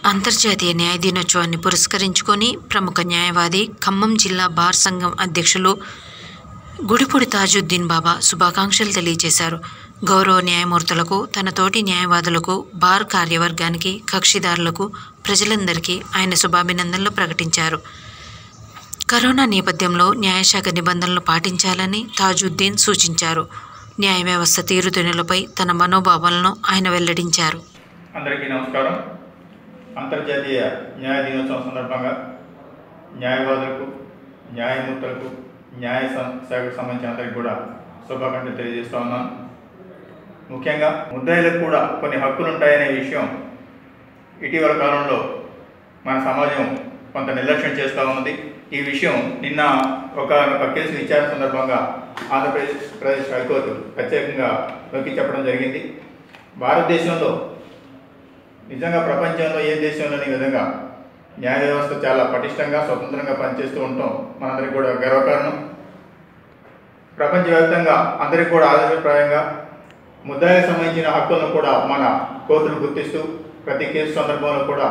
అంతర్జాతీయ న్యాయ దినోత్సవాన్ని పురస్కరించుకొని ప్రముఖ న్యాయవాది ఖమ్మం జిల్లా బార్ సంఘం అధ్యక్షులు గుడిపూడి తాజుద్దీన్ బాబా శుభాకాంక్షలు తెలియజేశారు గౌరవ న్యాయమూర్తులకు తన తోటి న్యాయవాదులకు బార్ కార్యవర్గానికి కక్షిదారులకు ప్రజలందరికీ ఆయన శుభాభినందనలు ప్రకటించారు కరోనా నేపథ్యంలో న్యాయశాఖ నిబంధనలు పాటించాలని తాజుద్దీన్ సూచించారు న్యాయ వ్యవస్థ తీరుతెన్నులపై తన మనోభావాలను ఆయన వెల్లడించారు అందరికీ నమస్కారం అంతర్జాతీయ న్యాయ దినోత్సవం సందర్భంగా న్యాయవాదులకు న్యాయమూర్తులకు న్యాయ సం- శాఖకు సంబంధించిన అందరికీ కూడా శుభాకాంక్షలు తెలియజేస్తా ఉన్నాను ముఖ్యంగా ముద్దాయిలకు కూడా కొన్ని హక్కులు ఉంటాయనే విషయం ఇటీవల కాలంలో మన సమాజం కొంత నిర్లక్ష్యం చేస్తూ ఉన్నది ఈ విషయం నిన్న ఒక ఒక కేసు విచారణ సందర్భంగా ఆంధ్రప్రదేశ్ ప్రదేశ్ హైకోర్టు ప్రత్యేకంగా నొక్కి చెప్పడం జరిగింది భారతదేశంలో నిజంగా ప్రపంచంలో ఏ దేశంలోని విధంగా న్యాయ వ్యవస్థ చాలా పటిష్టంగా స్వతంత్రంగా పనిచేస్తూ ఉంటాం మనందరికీ కూడా గర్వకారణం ప్రపంచవ్యాప్తంగా అందరికీ కూడా ఆదర్శప్రాయంగా ముద్దాయిలకు సంబంధించిన హక్కులను కూడా మన కోర్టులు గుర్తిస్తూ ప్రతి కేసు సందర్భంలో కూడా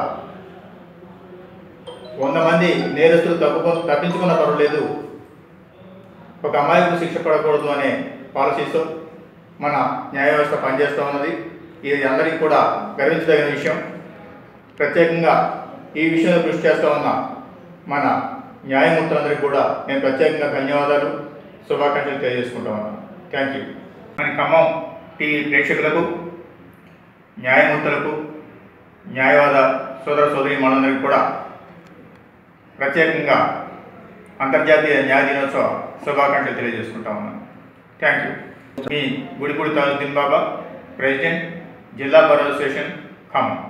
వంద మంది నేరస్తులు తప్పు తప్పించుకున్న పర్వాలేదు ఒక అమ్మాయికు శిక్ష పడకూడదు అనే పాలసీతో మన న్యాయ వ్యవస్థ పనిచేస్తూ ఉన్నది ఇది అందరికీ కూడా గర్వించదగిన విషయం ప్రత్యేకంగా ఈ విషయంలో కృషి చేస్తూ ఉన్న మన న్యాయమూర్తులందరికీ కూడా నేను ప్రత్యేకంగా ధన్యవాదాలు శుభాకాంక్షలు తెలియజేసుకుంటా ఉన్నాను థ్యాంక్ యూ మన ఖమ్మం టీవీ ప్రేక్షకులకు న్యాయమూర్తులకు న్యాయవాద సోదర సోదరి మనందరికీ కూడా ప్రత్యేకంగా అంతర్జాతీయ న్యాయ దినోత్సవ శుభాకాంక్షలు తెలియజేసుకుంటా ఉన్నాను థ్యాంక్ యూ మీ గుడిపూడి తాజుద్దీన్ బాబా ప్రెసిడెంట్ జిల్లా బార్ అసోసియేషన్ ఖమ్మం